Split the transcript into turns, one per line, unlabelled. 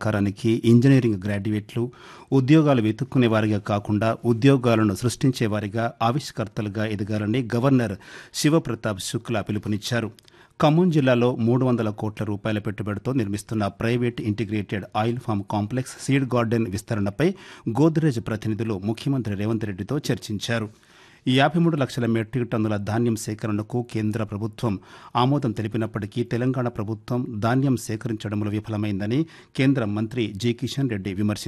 సాకారానికి engineering గ్రాడ్యుయేట్లు ఉద్యోగాలు వెతుక్కునే వారిగా కాకుండా ఉద్యోగాలను సృష్టించే వారిగా ఆవిష్కర్తలుగా ఎదగాలని గవర్నర్ శివప్రతాప్ శుక్లా పిలుపునిచ్చారు ఖమ్మం జిల్లాలో మూడు వందల కోట్ల రూపాయల పెట్టుబడితో నిర్మిస్తున్న private integrated oil palm complex seed garden విస్తరణపై గోద్రేజ్ ప్రతినిధులు ముఖ్యమంత్రి రేవంత్ రెడ్డితో చర్చించారు యాభై మూడు లక్షల మెట్రిక్ టన్నుల ధాన్యం సేకరణకు కేంద్ర ప్రభుత్వం ఆమోదం తెలిపినప్పటికీ తెలంగాణ ప్రభుత్వం ధాన్యం సేకరించడంలో విఫలమైందని కేంద్ర మంత్రి జి కిషన్ రెడ్డి విమర్శించారు